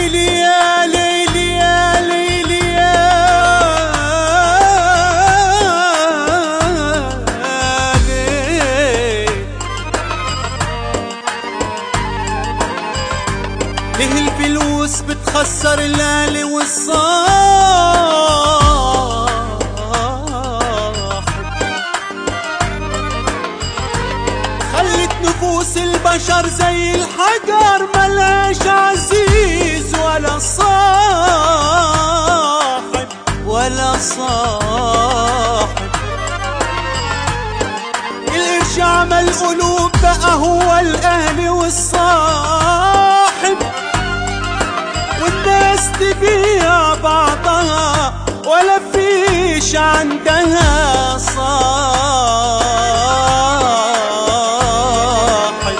ليلي يا ليلي يا ليلي يا ليل ليه الفلوس بتخسر الاهل والصاحب خلت نفوس البشر زي الحجر ملاش عزيز ولا صاحب ولا صاحب القرش عمل قلوب بقى هو الاهل والصاحب والناس تبيع بعضها ولا فيش عندها صاحب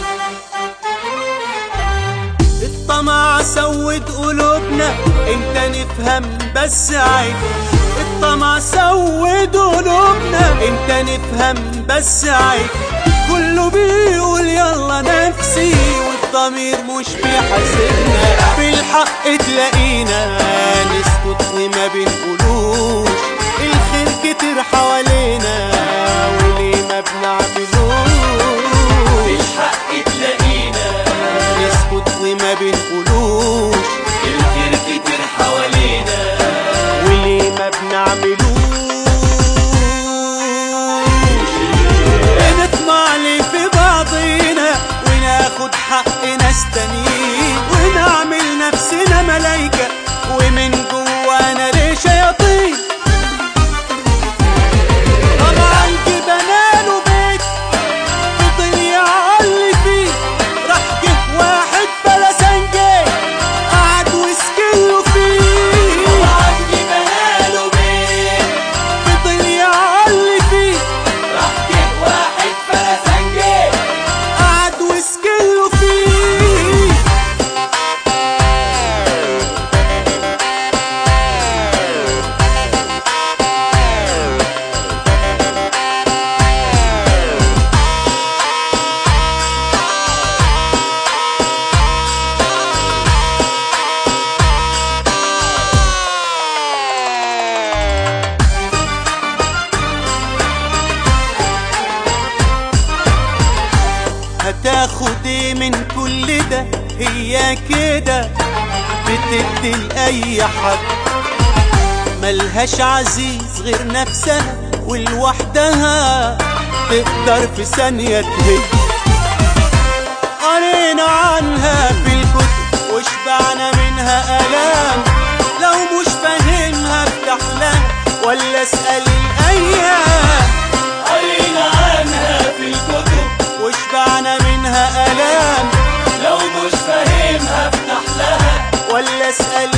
الطمع سود قلوبنا انت نفهم بس عيب الطمع سود قلوبنا انت نفهم بس عيب كله بيقول يلا نفسي والضمير مش بيحاسبنا بالحق تلاقينا نسكت وما بنقولوش الخير كتير حوالينا وليه ما بنعملوش بالحق تلاقينا نسكت وما بنقولوش الخير كتير حوالينا وليه ما بنعملوش نطمع لي في بعضينا وناخد حق ناس تانيين ونعمل نفسنا ملايكة ومن جوانا ليه شياطين طبعا جبنا له بيت فضل يعلي فيه راح جه واحد بلسنجي قعد وسكله فيه طبعا جبنا له بيت فضل يعلي فيه راح جه واحد فلسنجي قعد وسكله فيه هتاخد ايه من كل ده هي كده بتدي لأي حد ملهاش عزيز غير نفسها ولوحدها تقدر في ثانية تهد قرينا عنها في الكتب وشبعنا منها آلام لو مش فاهمها افتح لها ولا اسأل الأيام قرينا عنها في الكتب وشبعنا منها آلام لو مش فاهمها افتح لها ولا اسأل